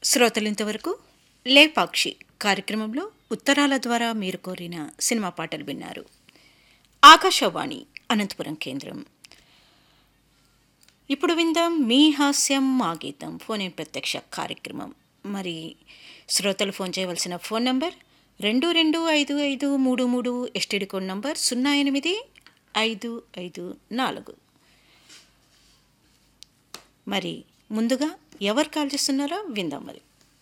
శ్రోతలు ఇంతవరకు లేపాక్షి కార్యక్రమంలో ఉత్తరాల ద్వారా మీరు కోరిన సినిమా పాటలు విన్నారు ఆకాశవాణి అనంతపురం కేంద్రం ఇప్పుడు విందాం మీ హాస్యం మా గీతం ఫోన్ ఇన్ ప్రత్యక్ష కార్యక్రమం మరి శ్రోతలు ఫోన్ చేయవలసిన ఫోన్ నంబర్ రెండు రెండు ఐదు ఐదు మూడు మూడు ఎస్టీడీ కోడ్ నంబర్ సున్నా ఎనిమిది ఐదు ఐదు నాలుగు మరి ముందుగా ఎవరు కాల్ చేస్తున్నారో విందాం మరి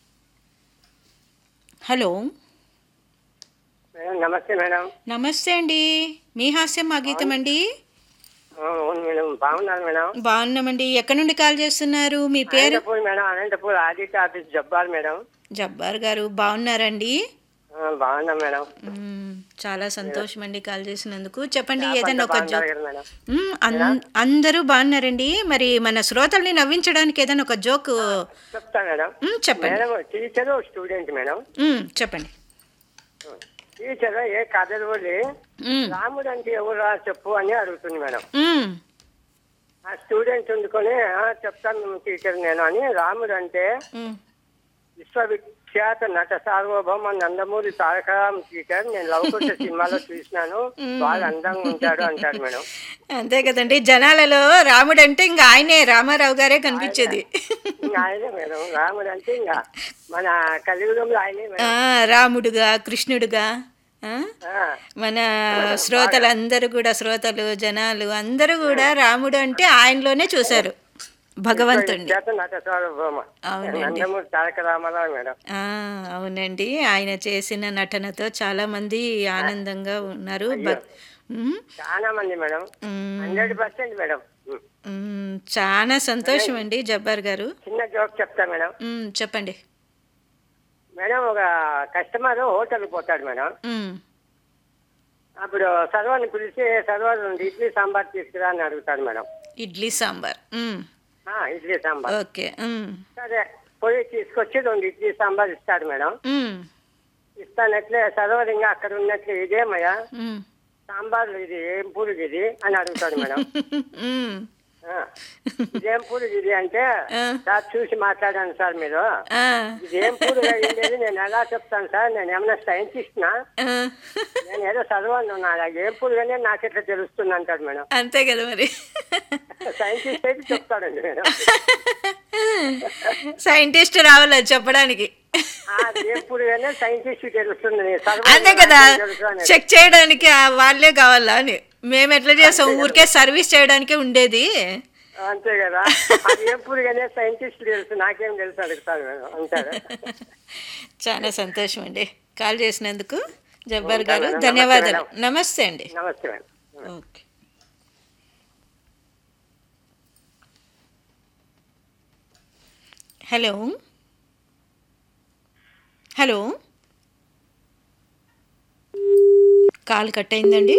హలో మేడం నమస్తే మేడం నమస్తే అండి మీ హాస్యం మా గీతం అండి ఆ, అవును మేడం బాగున్నారు మేడం బాగున్నామండి ఎక్కడి నుండి కాల్ చేస్తున్నారు మీ పేరు Anantapur madam Anantapur Aditya office Jabbar madam Jabbar garu బాగున్నారండి ఆ, బాగున్నాం మేడం మ్మ్, చాలా సంతోషం అండి కాల్ చేసినందుకు చెప్పండి ఏదైనా ఒక బాగున్నారు జోక్ కదా మేడం మ్మ్, అన్- అందరూ బాగున్నారండి మరి మన శ్రోతల్ని నవ్వించడానికి ఏదైనా ఒక జోక్ చెప్తా మేడం మ్మ్, చెప్పండి మేడం టీచర్ స్టూడెంట్ మేడం మ్మ్, చెప్పండి టీచర్ ఏ కథ రోజు మ్మ్, రాముడు అంటే ఎవరా చెప్పు అని అడుగుతుంది మేడం మ్మ్, ఆ స్టూడెంట్ ఉండుకొని "ఆ, చెప్తాను టీచర్ నేను అని రాముడు అంటే మ్మ్. విశ్వవిఖ్యాత నట సార్వభౌమ నందమూరి తారకరామ్ టీచర్ నేను లవ్ కొట్ట సినిమాలో చూసినాను బాగా అందంగా ఉంటాడు అంటాడు మేడం అంతే కదండి జనాలలో రాముడు అంటే ఇంకా ఆయనే రామారావు గారే కనిపించేది ఇంకా ఆయనే మేడం రాముడు అంటే ఇంకా మన కలియుగంలో ఆయనే మేడం ఆ, రాముడుగా కృష్ణుడుగా ఆ? ఆ, మన శ్రోతలందరూ కూడా శ్రోతలు జనాలు అందరూ కూడా రాముడు అంటే ఆయనలోనే చూశారు భగవంతుణ్ణి విఖ్యాత నట సార్వభౌమ అవునండి. నందమూరి తారక రామారావు మేడం ఆ, అవునండి ఆయన చేసిన నటనతో చాలా మంది ఆనందంగా ఉన్నారు భ- ఉమ్, చాలా మంది madam um, hundred percent madam ఉమ్. ఉమ్, చాలా సంతోషం అండి జబ్బార్ గారు చిన్న జోక్ చెప్తా మేడం ఉమ్, చెప్పండి మేడం ఒక కస్టమర్ హోటల్కి పోతాడు మేడం ఉమ్, అప్పుడు సర్వర్ని పిలిచి సర్వర్ నుండి ఇడ్లీ సాంబార్ తీసుకురా అని అడుగుతాడు మేడం ఇడ్లీ సాంబార్ ఉమ్, ఆ, ఇడ్లీ సాంబార్ ఓకే ఉమ్, సరే పోయి తీసుకొచ్చి రెండు ఇడ్లీ సాంబార్ ఇస్తాడు మేడం ఉమ్, ఇస్తానట్లే సర్వర్ ఇంకా అక్కడ ఉన్నట్లే ఇదేమయ్యా ఉమ్, సాంబార్ ఇది ఏం పూరి ఇది అని అడుగుతాడు మేడం ఉమ్, ఆ, ఇదేం పూరి ఇది అంటే ఆ. సార్ చూసి మాట్లాడాను సార్ మీరు ఆ, ఇదేం పూరి అయ్యింది నేను ఎలా చెప్తాను సార్ నేను ఏమైనా సైంటిస్ట్ నా ఆ. నేను ఏదో చదవాలి ఉన్నా ఏం పూరి కానీ నాకు ఎట్లా తెలుస్తుంది అంటాడు మేడం అంతే కదా మరి సైంటిస్ట్ అయితే చెప్తాడండి మేడం సైంటిస్ట్ రావాలి అది చెప్పడానికి ఆ, ఏం పూరి కానీ సైంటిస్ట్ తెలుస్తుంది అంతే కదా చెక్ చేయడానికి ఆ వాళ్ళే కావాలా అని మేము ఎట్లా చేసాం ఊరికే సర్వీస్ చేయడానికే ఉండేది అంతే కదా అది ఏం పూరి కానీ సైంటిస్ట్ తెలుసు నాకేం తెలుసు అడుగుతాడు మేడం అంటారు చాలా సంతోషం అండి కాల్ చేసినందుకు జబ్బార్ ఉంటా గారు మేడం. ధన్యవాదాలు నమస్తే నమస్తే అండి నమస్తే madam okay hello hello call cut అయిందండి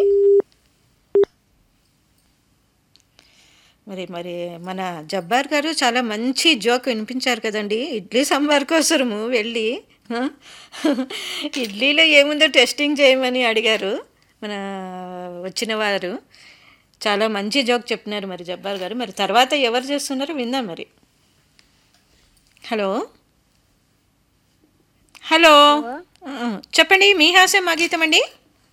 మరి మరి మన జబ్బార్ గారు చాలా మంచి జోక్ వినిపించారు కదండి ఇడ్లీ సాంబార్ కోసము వెళ్ళి ఆ, ఇడ్లీలో ఏముందో టెస్టింగ్ చేయమని అడిగారు మన వచ్చిన వారు చాలా మంచి జోక్ చెప్తున్నారు మరి జబ్బార్ గారు మరి తర్వాత ఎవరు చేస్తున్నారో విందాం మరి హలో హలో ఆ, చెప్పండి మీ హాస్యం మా గీతం అండి